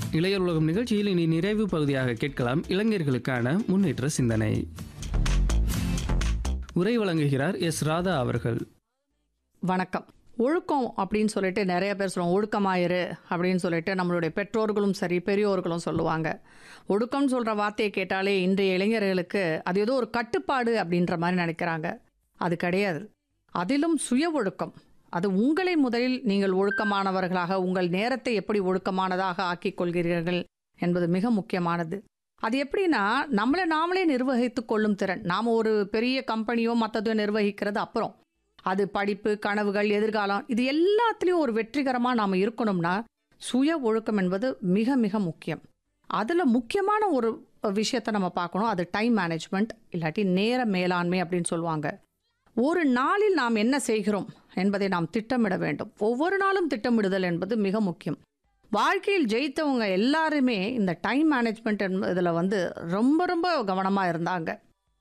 இளையர் உலகம் நிகழ்ச்சியில் இனி நிறைவு பகுதியாக கேட்கலாம் இளைஞர்களுக்கான முன்னேற்ற சிந்தனை உரை வழங்குகிறார் எஸ் ராதா அவர்கள் வணக்கம் ஒழுக்கம் அப்படின்னு சொல்லிட்டு நிறைய பேர் சொல்லுவாங்க ஒழுக்கமாயிரு அப்படின்னு சொல்லிட்டு நம்மளுடைய பெற்றோர்களும் சரி பெரியோர்களும் சொல்லுவாங்க ஒழுக்கம்னு சொல்கிற வார்த்தையை கேட்டாலே இன்றைய இளைஞர்களுக்கு அது ஏதோ ஒரு கட்டுப்பாடு அப்படின்ற மாதிரி நினைக்கிறாங்க அது கிடையாது அதிலும் சுய ஒழுக்கம் அது உங்களை முதலில் நீங்கள் ஒழுக்கமானவர்களாக உங்கள் நேரத்தை எப்படி ஒழுக்கமானதாக ஆக்கிக் கொள்கிறீர்கள் என்பது மிக முக்கியமானது அது எப்படின்னா நம்மளை நாமளே நிர்வகித்து கொள்ளும் திறன் நாம் ஒரு பெரிய கம்பெனியோ மற்றதோ நிர்வகிக்கிறது அப்புறம் அது படிப்பு கனவுகள் எதிர்காலம் இது எல்லாத்துலேயும் ஒரு வெற்றிகரமாக நாம் இருக்கணும்னா சுய ஒழுக்கம் என்பது மிக மிக முக்கியம் அதில் முக்கியமான ஒரு விஷயத்தை நம்ம பார்க்கணும் அது டைம் மேனேஜ்மெண்ட் இல்லாட்டி நேர மேலாண்மை அப்படின்னு சொல்லுவாங்க ஒரு நாளில் நாம் என்ன செய்கிறோம் என்பதை நாம் திட்டமிட வேண்டும் ஒவ்வொரு நாளும் திட்டமிடுதல் என்பது மிக முக்கியம் வாழ்க்கையில் ஜெயித்தவங்க எல்லாருமே இந்த டைம் மேனேஜ்மெண்ட் இதில் வந்து ரொம்ப ரொம்ப கவனமாக இருந்தாங்க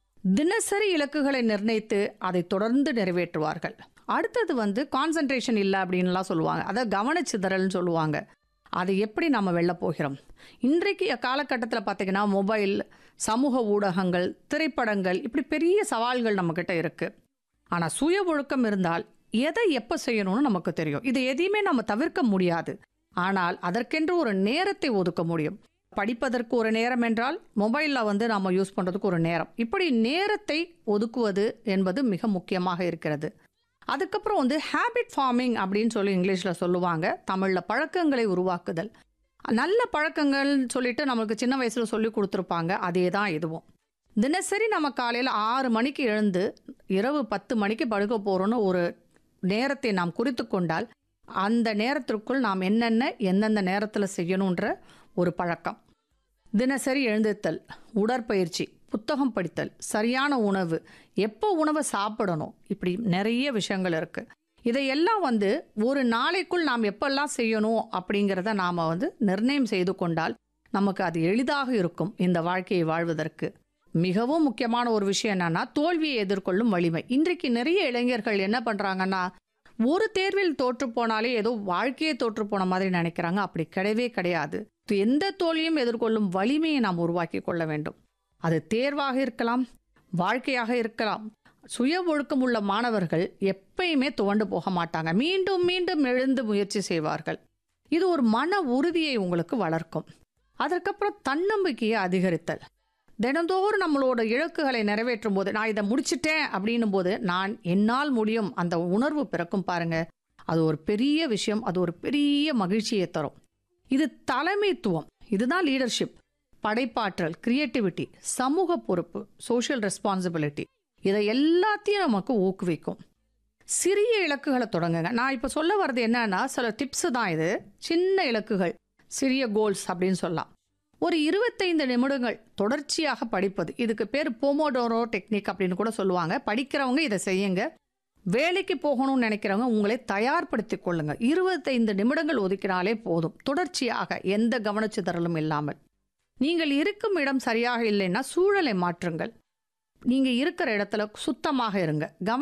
தினசரி இலக்குகளை நிர்ணயித்து அதை தொடர்ந்து நிறைவேற்றுவார்கள் அடுத்தது வந்து கான்சன்ட்ரேஷன் இல்லை அப்படின்லாம் சொல்லுவாங்க அதை கவனச்சிதறல்னு சொல்லுவாங்க அதை எப்படி நம்ம வெளில போகிறோம் இன்றைக்கு காலகட்டத்தில் பார்த்தீங்கன்னா மொபைல் சமூக ஊடகங்கள் திரைப்படங்கள் இப்படி பெரிய சவால்கள் நம்மக்கிட்ட இருக்குது ஆனால் சுய ஒழுக்கம் இருந்தால் எதை எப்போ செய்யணும்னு நமக்கு தெரியும் இதை எதையுமே நம்ம தவிர்க்க முடியாது ஆனால் அதற்கென்று ஒரு நேரத்தை ஒதுக்க முடியும் படிப்பதற்கு ஒரு நேரம் என்றால் மொபைலில் வந்து நம்ம யூஸ் பண்ணுறதுக்கு ஒரு நேரம் இப்படி நேரத்தை ஒதுக்குவது என்பது மிக முக்கியமாக இருக்கிறது அதுக்கப்புறம் வந்து ஹேபிட் ஃபார்மிங் அப்படின்னு சொல்லி இங்கிலீஷில் சொல்லுவாங்க தமிழில் பழக்கங்களை உருவாக்குதல் நல்ல பழக்கங்கள்னு சொல்லிட்டு நம்மளுக்கு சின்ன வயசில் சொல்லி கொடுத்துருப்பாங்க அதே தான் இதுவும் தினசரி நம்ம காலையில் ஆறு மணிக்கு எழுந்து இரவு பத்து மணிக்கு படுக்க போகிறோன்னு ஒரு நேரத்தை நாம் குறித்து கொண்டால் அந்த நேரத்திற்குள் நாம் என்னென்ன எந்தெந்த நேரத்தில் செய்யணுன்ற ஒரு பழக்கம் தினசரி எழுந்திருத்தல் உடற்பயிற்சி புத்தகம் படித்தல் சரியான உணவு எப்போ உணவை சாப்பிடணும் இப்படி நிறைய விஷயங்கள் இருக்குது இதையெல்லாம் வந்து ஒரு நாளைக்குள் நாம் எப்பெல்லாம் செய்யணும் அப்படிங்கிறத நாம் வந்து நிர்ணயம் செய்து கொண்டால் நமக்கு அது எளிதாக இருக்கும் இந்த வாழ்க்கையை வாழ்வதற்கு மிகவும் முக்கியமான ஒரு விஷயம் என்னன்னா தோல்வியை எதிர்கொள்ளும் வலிமை இன்றைக்கு நிறைய இளைஞர்கள் என்ன பண்றாங்கன்னா ஒரு தேர்வில் தோற்று போனாலே ஏதோ வாழ்க்கையே தோற்று போன மாதிரி நினைக்கிறாங்க அப்படி கிடையவே கிடையாது எந்த தோல்வியும் எதிர்கொள்ளும் வலிமையை நாம் உருவாக்கி கொள்ள வேண்டும் அது தேர்வாக இருக்கலாம் வாழ்க்கையாக இருக்கலாம் சுய ஒழுக்கம் உள்ள மாணவர்கள் எப்பயுமே துவண்டு போக மாட்டாங்க மீண்டும் மீண்டும் எழுந்து முயற்சி செய்வார்கள் இது ஒரு மன உறுதியை உங்களுக்கு வளர்க்கும் அதற்கப்புறம் தன்னம்பிக்கையை அதிகரித்தல் தினந்தோறும் நம்மளோட இலக்குகளை நிறைவேற்றும் போது நான் இதை முடிச்சிட்டேன் அப்படின்னும் போது நான் என்னால் முடியும் அந்த உணர்வு பிறக்கும் பாருங்க அது ஒரு பெரிய விஷயம் அது ஒரு பெரிய மகிழ்ச்சியை தரும் இது தலைமைத்துவம் இதுதான் லீடர்ஷிப் படைப்பாற்றல் கிரியேட்டிவிட்டி சமூக பொறுப்பு சோஷியல் ரெஸ்பான்சிபிலிட்டி இதை எல்லாத்தையும் நமக்கு ஊக்குவிக்கும் சிறிய இலக்குகளை தொடங்குங்க நான் இப்போ சொல்ல வர்றது என்னன்னா சில டிப்ஸு தான் இது சின்ன இலக்குகள் சிறிய கோல்ஸ் அப்படின்னு சொல்லலாம் ஒரு இருபத்தைந்து நிமிடங்கள் தொடர்ச்சியாக படிப்பது இதுக்கு பேர் போமோடோரோ டெக்னிக் அப்படின்னு கூட சொல்லுவாங்க படிக்கிறவங்க இதை செய்யுங்க வேலைக்கு போகணும்னு நினைக்கிறவங்க உங்களை தயார்படுத்திக் கொள்ளுங்க இருபத்தைந்து நிமிடங்கள் ஒதுக்கினாலே போதும் தொடர்ச்சியாக எந்த கவனச்சிதறலும் இல்லாமல் நீங்கள் இருக்கும் இடம் சரியாக இல்லைன்னா சூழலை மாற்றுங்கள் நீங்க இருக்கிற இடத்துல சுத்தமாக இருங்க கவன